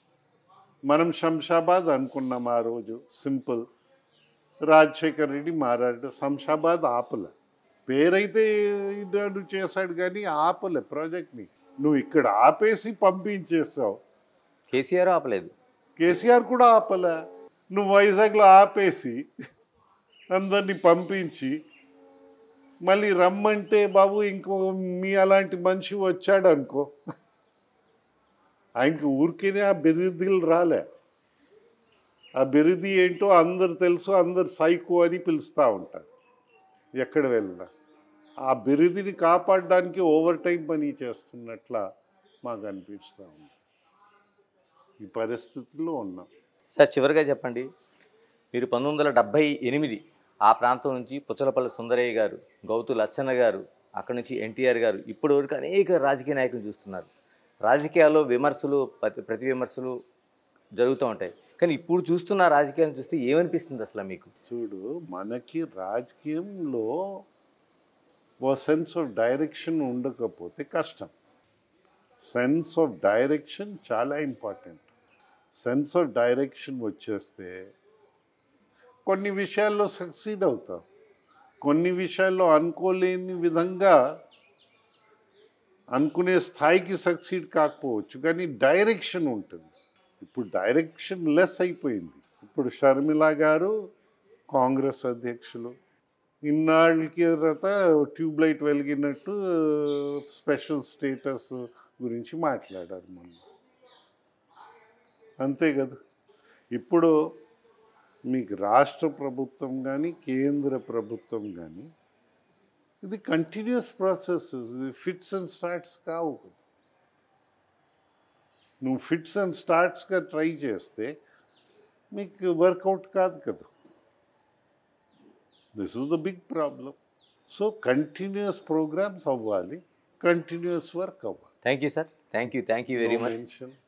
మనం శంషాబాద్ అనుకున్నాం ఆ రోజు సింపుల్ రాజశేఖర్ రెడ్డి మారాడు శంషాబాద్ ఆపలే పేరైతే ఈనాడు చేశాడు కానీ ఆపలే ప్రాజెక్ట్ని నువ్వు ఇక్కడ ఆపేసి పంపించేసావు కేసీఆర్ ఆపలేదు కేసీఆర్ కూడా ఆపలే నువ్వు వైజాగ్లో ఆపేసి అందరినీ పంపించి మళ్ళీ రమ్మంటే బాబు ఇంకో మీ అలాంటి మనిషి వచ్చాడు అనుకో ఆయనకి ఊరికేనే ఆ బిరుదులు రాలే ఆ బిరుది ఏంటో అందరు తెలుసు అందరు సైకో అని పిలుస్తూ ఉంటారు ఎక్కడ వెళ్ళినా ఆ బిరుదిని కాపాడడానికి ఓవర్ టైం పని చేస్తున్నట్ల మాకు అనిపిస్తూ ఉంది ఈ పరిస్థితుల్లో ఉన్నాం సార్ చివరిగా చెప్పండి మీరు పంతొమ్మిది వందల డెబ్భై ఎనిమిది ఆ ప్రాంతం నుంచి పుచ్చలపల్లి సుందరయ్య గారు గౌతు లచ్చన్న గారు అక్కడి నుంచి ఎన్టీఆర్ గారు ఇప్పటి వరకు అనేక రాజకీయ నాయకులు చూస్తున్నారు రాజకీయాల్లో విమర్శలు ప్రతి ప్రతి విమర్శలు జరుగుతూ ఉంటాయి కానీ ఇప్పుడు చూస్తున్న రాజకీయాన్ని చూస్తే ఏమనిపిస్తుంది అసలు మీకు చూడు మనకి రాజకీయంలో ఓ సెన్స్ ఆఫ్ డైరెక్షన్ ఉండకపోతే కష్టం సెన్స్ ఆఫ్ డైరెక్షన్ చాలా ఇంపార్టెంట్ సెన్స్ ఆఫ్ డైరెక్షన్ వచ్చేస్తే కొన్ని విషయాల్లో సక్సీడ్ అవుతాం కొన్ని విషయాల్లో అనుకోలేని విధంగా అనుకునే స్థాయికి సక్సీడ్ కాకపోవచ్చు కానీ డైరెక్షన్ ఉంటుంది ఇప్పుడు డైరెక్షన్ లెస్ అయిపోయింది ఇప్పుడు షర్మిల గారు కాంగ్రెస్ అధ్యక్షులు ఇన్నాళ్ళకి తర్వాత ట్యూబ్ లైట్ వెలిగినట్టు స్పెషల్ స్టేటస్ గురించి మాట్లాడారు మొన్న అంతే కదా ఇప్పుడు మీకు రాష్ట్ర ప్రభుత్వం కానీ కేంద్ర ప్రభుత్వం కానీ ఇది కంటిన్యూస్ ప్రాసెస్ ఇది ఫిట్స్ అండ్ స్టార్ట్స్ కావు కదా నువ్వు ఫిట్స్ అండ్ స్టార్ట్స్గా ట్రై చేస్తే మీకు వర్కౌట్ కాదు కదా this is the big problem so continuous programs అవ్వాలి కంటిన్యూస్ వర్క్ అవ్వాలి thank you sir thank you thank you very No much mention.